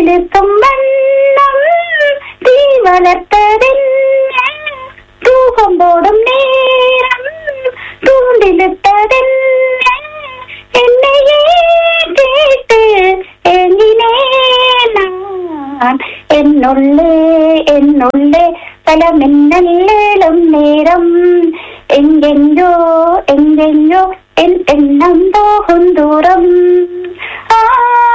சிலிர்க்கும் வண்ணம் தீ வளர்த்ததென்ன தூகம் போடும் நேரம் தூண்டிலிட்டதென்ன என்னையே கேட்டு ஏங்கினேன் நான் என்னுள்ளே என்னுள்ளே பல மின்னல்லும் நேரம் எங்கெங்கோ எங்கெங்கோ என் எண்ணம் போகும் தூரம் ஆ